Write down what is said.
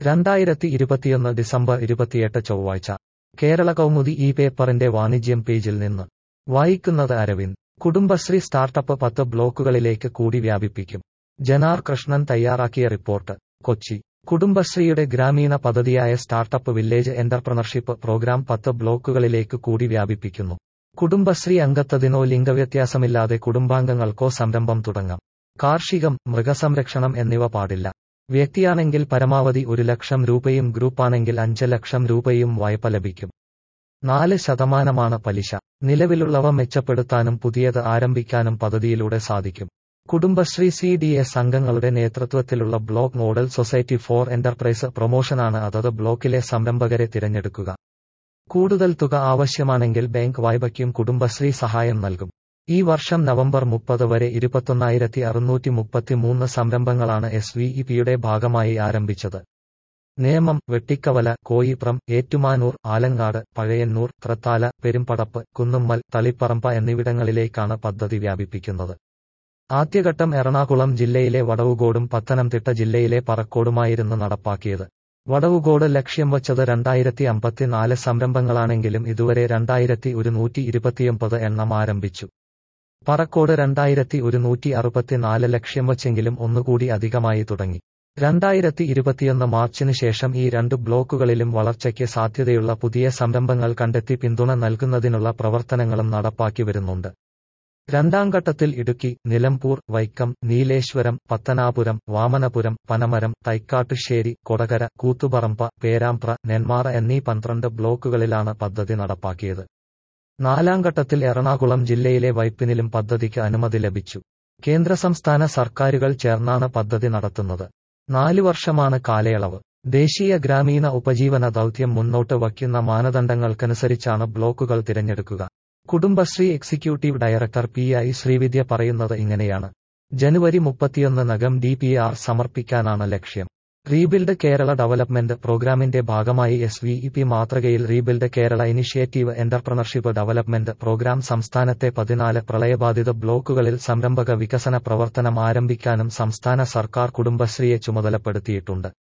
രണ്ടായിരത്തി ഇരുപത്തിയൊന്ന് ഡിസംബർ ഇരുപത്തിയെട്ട് ചൊവ്വാഴ്ച കേരള കൗമുദി ഈ പേപ്പറിന്റെ വാണിജ്യം പേജിൽ നിന്ന് വായിക്കുന്നത് അരവിന്ദ് കുടുംബശ്രീ സ്റ്റാർട്ടപ്പ് പത്ത് ബ്ലോക്കുകളിലേക്ക് കൂടി വ്യാപിപ്പിക്കും ജനാർ കൃഷ്ണൻ തയ്യാറാക്കിയ റിപ്പോർട്ട് കൊച്ചി കുടുംബശ്രീയുടെ ഗ്രാമീണ പദ്ധതിയായ സ്റ്റാർട്ടപ്പ് വില്ലേജ് എന്റർപ്രണർഷിപ്പ് പ്രോഗ്രാം പത്ത് ബ്ലോക്കുകളിലേക്ക് കൂടി വ്യാപിപ്പിക്കുന്നു കുടുംബശ്രീ അംഗത്തതിനോ ലിംഗവ്യത്യാസമില്ലാതെ കുടുംബാംഗങ്ങൾക്കോ സംരംഭം തുടങ്ങാം കാർഷികം മൃഗസംരക്ഷണം എന്നിവ പാടില്ല വ്യക്തിയാണെങ്കിൽ പരമാവധി ഒരു ലക്ഷം രൂപയും ഗ്രൂപ്പാണെങ്കിൽ അഞ്ച് ലക്ഷം രൂപയും വായ്പ ലഭിക്കും നാല് ശതമാനമാണ് പലിശ നിലവിലുള്ളവ മെച്ചപ്പെടുത്താനും പുതിയത് ആരംഭിക്കാനും പദ്ധതിയിലൂടെ സാധിക്കും കുടുംബശ്രീ സി ഡി എസ് അംഗങ്ങളുടെ നേതൃത്വത്തിലുള്ള block model society for enterprise പ്രൊമോഷനാണ് അതത് ബ്ലോക്കിലെ സംരംഭകരെ തിരഞ്ഞെടുക്കുക കൂടുതൽ തുക ആവശ്യമാണെങ്കിൽ ബാങ്ക് വായ്പയ്ക്കും കുടുംബശ്രീ സഹായം നൽകും ഈ വർഷം നവംബർ മുപ്പത് വരെ ഇരുപത്തൊന്നായിരത്തി അറുന്നൂറ്റി മുപ്പത്തിമൂന്ന് സംരംഭങ്ങളാണ് എസ് വി ഇ പിയുടെ ഭാഗമായി ആരംഭിച്ചത് നേമം വെട്ടിക്കവല കോയിപ്രം ഏറ്റുമാനൂർ ആലങ്ങാട് പഴയന്നൂർ ത്രത്താല പെരുമ്പടപ്പ് കുന്നുമ്മൽ തളിപ്പറമ്പ എന്നിവിടങ്ങളിലേക്കാണ് പദ്ധതി വ്യാപിപ്പിക്കുന്നത് ആദ്യഘട്ടം എറണാകുളം ജില്ലയിലെ വടവുകോടും പത്തനംതിട്ട ജില്ലയിലെ പറക്കോടുമായിരുന്നു നടപ്പാക്കിയത് വടവുകോട് ലക്ഷ്യം വച്ചത് രണ്ടായിരത്തി അമ്പത്തിനാല് സംരംഭങ്ങളാണെങ്കിലും ഇതുവരെ രണ്ടായിരത്തി ഒരുന്നൂറ്റി ഇരുപത്തിയൊമ്പത് എണ്ണം ആരംഭിച്ചു പറക്കോട് രണ്ടായിരത്തി ഒരുന്നൂറ്റി അറുപത്തിനാല് ലക്ഷ്യം വച്ചെങ്കിലും ഒന്നുകൂടി അധികമായി തുടങ്ങി രണ്ടായിരത്തി ഇരുപത്തിയൊന്ന് മാർച്ചിന് ശേഷം ഈ രണ്ട് ബ്ലോക്കുകളിലും വളർച്ചയ്ക്ക് സാധ്യതയുള്ള പുതിയ സംരംഭങ്ങൾ കണ്ടെത്തി പിന്തുണ നൽകുന്നതിനുള്ള പ്രവർത്തനങ്ങളും നടപ്പാക്കി വരുന്നുണ്ട് രണ്ടാം ഘട്ടത്തിൽ ഇടുക്കി നിലമ്പൂർ വൈക്കം നീലേശ്വരം പത്തനാപുരം വാമനപുരം പനമരം തൈക്കാട്ടുശ്ശേരി കൊടകര കൂത്തുപറമ്പ പേരാമ്പ്ര നെന്മാറ എന്നീ പന്ത്രണ്ട് ബ്ലോക്കുകളിലാണ് പദ്ധതി നടപ്പാക്കിയത് നാലാം ഘട്ടത്തിൽ എറണാകുളം ജില്ലയിലെ വൈപ്പിനിലും പദ്ധതിക്ക് അനുമതി ലഭിച്ചു കേന്ദ്ര സംസ്ഥാന സർക്കാരുകൾ ചേർന്നാണ് പദ്ധതി നടത്തുന്നത് നാലു വർഷമാണ് കാലയളവ് ദേശീയ ഗ്രാമീണ ഉപജീവന ദൗത്യം മുന്നോട്ട് വയ്ക്കുന്ന മാനദണ്ഡങ്ങൾക്കനുസരിച്ചാണ് ബ്ലോക്കുകൾ തിരഞ്ഞെടുക്കുക Kudumbashree executive director P I Sreevidya പറയുന്നത് ഇങ്ങനെയാണ് ജനുവരി മുപ്പത്തിയൊന്നിനകം ഡി പി ആർ സമർപ്പിക്കാനാണ് ലക്ഷ്യം റീബിൽഡ് കേരള ഡെവലപ്മെന്റ് പ്രോഗ്രാമിന്റെ ഭാഗമായി എസ് വി ഇ പി മാതൃകയിൽ rebuild Kerala initiative entrepreneurship development programme സംസ്ഥാനത്തെ പതിനാല് പ്രളയബാധിത ബ്ലോക്കുകളിൽ സംരംഭക വികസന പ്രവർത്തനം ആരംഭിക്കാനും സംസ്ഥാന സർക്കാർ കുടുംബശ്രീയെ ചുമതലപ്പെടുത്തിയിട്ടുണ്ട്